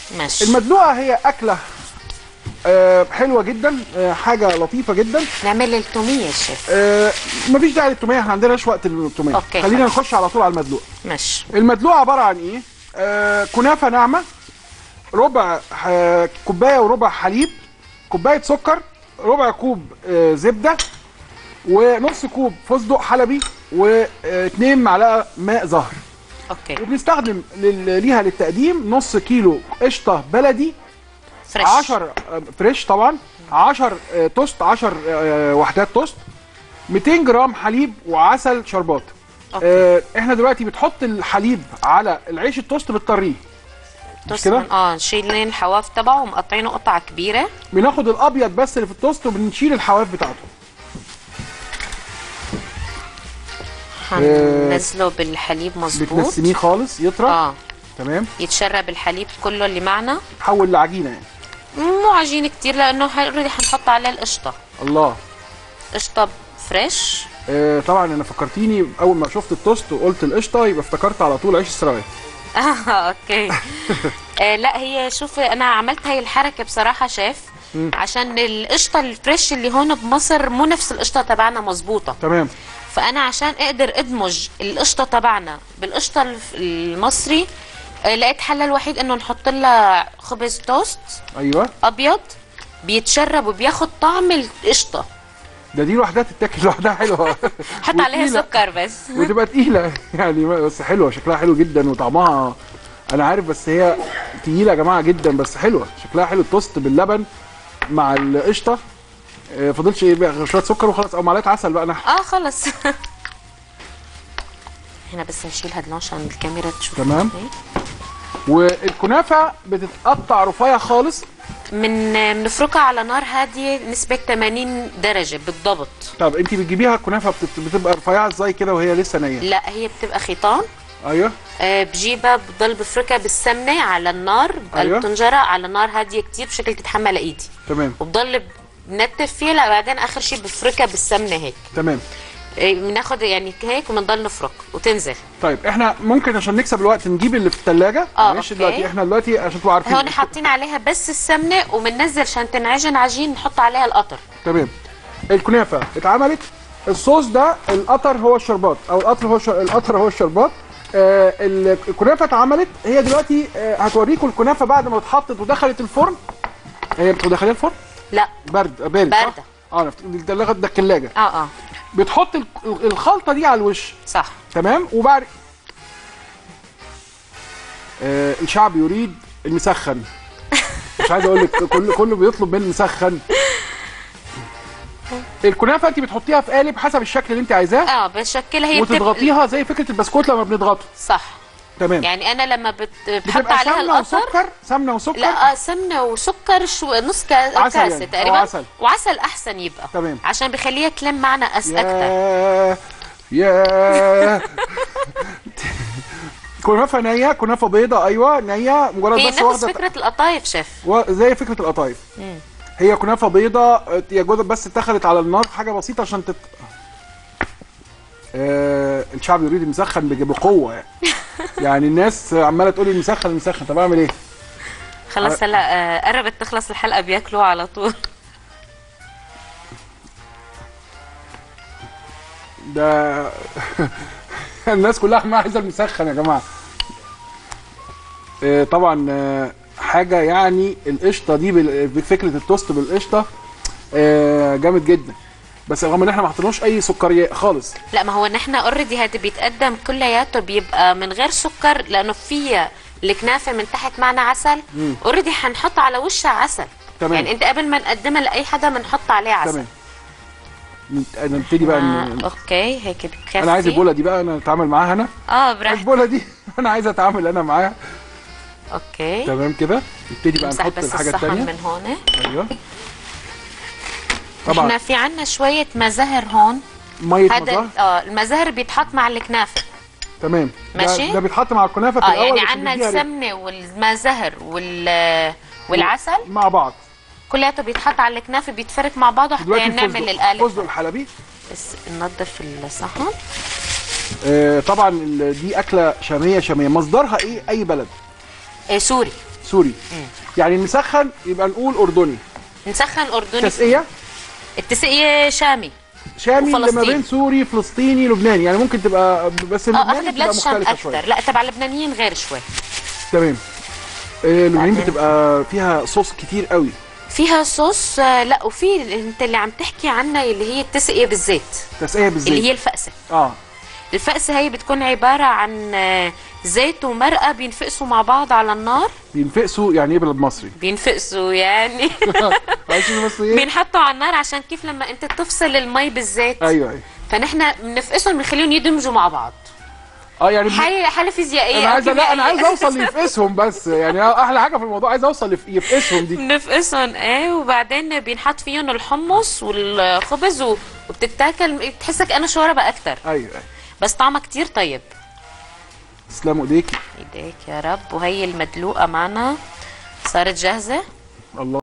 ماشي المدلوقه هي اكله آه، حلوه جدا آه، حاجه لطيفه جدا نعمل التوميه يا شيف آه، مفيش داعي للتوميه احنا عندناش وقت للتوميه أوكي، خلينا خلاص. نخش على طول على المدلوقه ماشي المدلوقه عباره عن ايه آه كنافه ناعمه ربع آه كوبايه وربع حليب كوبايه سكر ربع كوب آه زبده ونص كوب فستق حلبي واثنين معلقه ماء زهر اوكي وبنستخدم لل- ليها للتقديم نص كيلو قشطه بلدي فريش 10 فريش طبعا 10 آه، توست 10 آه، وحدات توست 200 جرام حليب وعسل شربات أوكي. آه، احنا دلوقتي بتحط الحليب على العيش التوست بتطريه مش توست كده من- اه شيلين الحواف تبعه ومقطعينه قطع كبيره بناخد الابيض بس اللي في التوست وبنشيل الحواف بتاعته هننزله بالحليب مظبوط بتنسميه خالص يطرى اه تمام يتشرب الحليب كله اللي معنا حول لعجينه يعني مو عجين كتير لانه اوريدي حنحط عليه القشطه الله قشطه فريش آه طبعا انا فكرتيني اول ما شفت التوست وقلت القشطه يبقى افتكرت على طول عيش السراويل اه اوكي آه لا هي شوف انا عملت هاي الحركه بصراحه شيف عشان القشطه الفريش اللي هون بمصر مو نفس القشطه تبعنا مزبوطه تمام فانا عشان اقدر ادمج القشطه تبعنا بالقشطه الف- المصري آه، لقيت حل الوحيد انه نحط لها خبز توست ايوه ابيض بيتشرب وبياخد طعم القشطه ده دي لوحدها تتاكل لوحدها حلوه حط عليها وتقيلة. سكر بس وتبقى تقيله يعني بس حلوه شكلها حلو جدا وطعمها انا عارف بس هي تقيله يا جماعه جدا بس حلوه شكلها حلو التوست باللبن مع القشطه آه، فاضلش ايه بقى غير شويه سكر وخلاص او معلقه عسل بقى انا اه خلص هنا بس نشيل هاد عشان الكاميرا تشوف تمام. والكنافه بتتقطع رفيع خالص من بنفركها على نار هاديه نسبه 80 درجه بالضبط طب انت بتجيبيها الكنافه بتت- بتبقى رفيعه ازاي كده وهي لسه نيه لا هي بتبقى خيطان ايوه آه، بجيبها بضل بفركها بالسمنه على النار أيوة. الطنجره على نار هاديه كتير بشكل تتحمل ايدي تمام وبضل بنتف فيها لا بعدين اخر شيء بفركها بالسمنه هيك تمام آه، بناخد يعني هيك وبنضل نفرك وتنزل طيب احنا ممكن عشان نكسب الوقت نجيب اللي في الثلاجه اه، معلش اوكي. دلوقتي احنا دلوقتي عشان تبقوا عارفين هون حاطين عليها بس السمنه وبننزل عشان تنعجن عجين نحط عليها القطر تمام الكنافه اتعملت الصوص ده القطر هو الشربات او القطر هو الشر... القطر هو الشربات آه ال- الكنافه اتعملت هي دلوقتي آه هتوريكم الكنافه بعد ما اتحطت ودخلت الفرن هي بتدخليها الفرن لا برد آه، بارد صح؟ باردة. اه انا افتكرت ده لغايه ده الثلاجه اه اه بتحط ال- الخلطه دي على الوش صح تمام وبعد آه الشعب يريد المسخن مش عايز اقول لك كله كله بيطلب من المسخن الكنافه انت بتحطيها في قالب حسب الشكل اللي انت عايزاه اه بشكلها هي بتبقى وتضغطيها زي فكره البسكوت لما بنضغطه صح تمام يعني انا لما بت... بحط بتبقى عليها سمنه القطر وسكر سمنه وسكر لا آه، سمنه وسكر شو نص كا... عسل كاسه يعني، أو تقريبا عسل. وعسل احسن يبقى تمام. عشان بخليها تلم معنا أس اكتر يا يا كنافه نيه كنافه بيضه ايوه نيه مجرد هي بس نفس واخده فكره القطايف شيف و- زي فكره القطايف هي كنافه بيضه يا جوز بس اتخذت على النار حاجه بسيطه عشان تت آه الشعب يريد المسخن بج- بقوه يعني يعني الناس عماله تقول لي المسخن المسخن طب اعمل ايه؟ خلاص هلا آه، قربت تخلص الحلقه بياكلوها على طول ده الناس كلها ما عايزه المسخن يا جماعه آه، طبعا آه، حاجه يعني القشطه دي بال- بفكره التوست بالقشطه آه، جامد جدا بس رغم ان احنا ما حطيناش اي سكريات خالص لا ما هو نحن اوريدي هذا بيتقدم كلياته بيبقى من غير سكر لانه فيها الكنافه من تحت معنا عسل اوريدي حنحط على وشها عسل تمام. يعني انت قبل ما نقدمها لاي حدا بنحط عليه عسل تمام نت- نبتدي بقى آه ن- اوكي هيك بكفي انا عايز البوله دي بقى انا اتعامل معاها انا اه براحتك البوله دي انا عايز اتعامل انا معاها اوكي تمام كده نبتدي بقى نمسح نحط بس الحاجه الصحن الثانيه من هون ايوه احنا طبعا في عنا شويه مزهر هون ميه هذا مزار اه المزهر بيتحط مع الكنافه تمام ده- ماشي. ده بيتحط مع الكنافه في اه الاول يعني عشان عنا يديها ريحة. السمنه والمزهر وال والعسل مع بعض كلياته بيتحط على الكنافه بيتفرك مع بعضه حتى دلوقتي نعمل الفستق- القالب الفستق الحلبي بس ننظف الصحن آه طبعا ال- دي اكله شاميه شاميه مصدرها ايه اي بلد إيه سوري سوري يعني نسخن يبقى نقول اردني نسخن اردني تسقيه التسقيه شامي شامي اللي ما وفلسطيني. بين سوري فلسطيني لبناني يعني ممكن تبقى بس اه اللبناني اغلب بتبقى بلاد الشام مختلفه اكثر شويه لا تبع اللبنانيين غير شوي تمام آه، اللبنانيين بعدين- بتبقى فيها صوص كتير قوي فيها صوص آه، لا وفي انت اللي عم تحكي عنها اللي هي التسقيه بالزيت تسقيه بالزيت اللي هي الفقسه اه الفقسه هي بتكون عباره عن آه، زيت ومرقه بينفقسوا مع بعض على النار بينفقسوا يعني ايه بالمصري بينفقسوا يعني معلش بس ايه بينحطوا على النار عشان كيف لما انت تفصل المي بالزيت ايوه ايوه فنحن بنفقسهم بنخليهم يدمجوا مع بعض اه يعني بن- حاله حاله فيزيائيه انا عايز أو لا انا عايز كيميائية. اوصل ليفقسهم بس يعني احلى حاجه في الموضوع عايز اوصل لف- يفقسهم دي بنفقسهم ايه وبعدين بينحط فيهم الحمص والخبز و- وبتتاكل تحسك انا شوربه اكثر ايوه ايوه بس طعمها كتير طيب تسلموا ايديكي ايديك يا رب وهي المدلوقه معنا صارت جاهزه الله